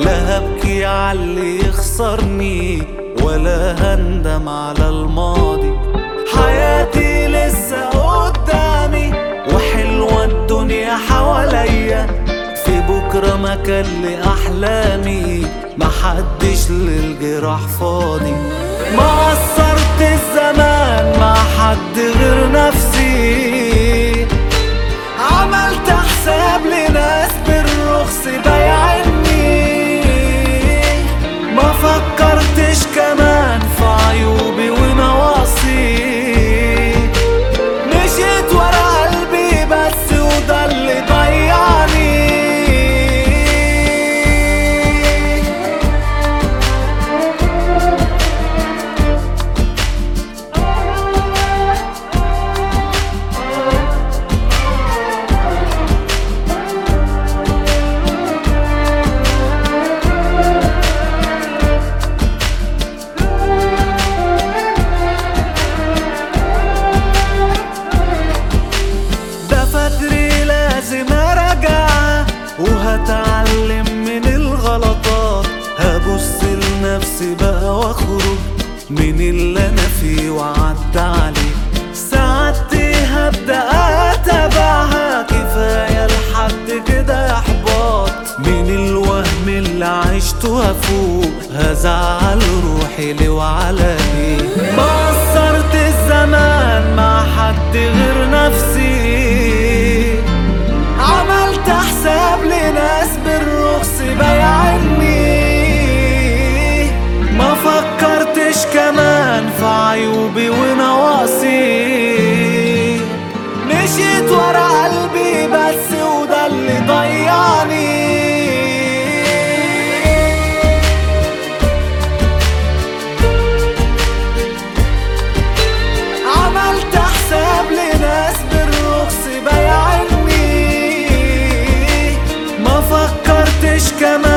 لا هبكي عاللي يخسرني ولا هندم على الماضي حياتي لسه قدامي وحلوة الدنيا حواليا في بكرة مكان لأحلامي محدش للجراح فاضي ما قصرت الزمان مع حد غير نفسي عملت حساب لناس بالرخص بايعني ما فكرتش كمان في عيوبي ونواقصي مشيت ورا قلبي بس وده اللي ضيعني ده فتري لازم ارجع وهتعلم من الغلطات هبص لنفسي بقى واخرج من اللي انا فيه وعدى عليه سعادتي هبدا اتابعها كفايه لحد كده احباط من الوهم اللي عشته هفوق هزعل روحي ليه وعلى ايه ما قصرت الزمان مع حد غير نفسي عملت حساب لناس بالرخص بايعني ما فكرتش كمان في عيوبي ونواقصي مشيت ورا قلبي بس وده اللي ضيعني عملت حساب لناس بالرخص بايعني ما فكرتش كمان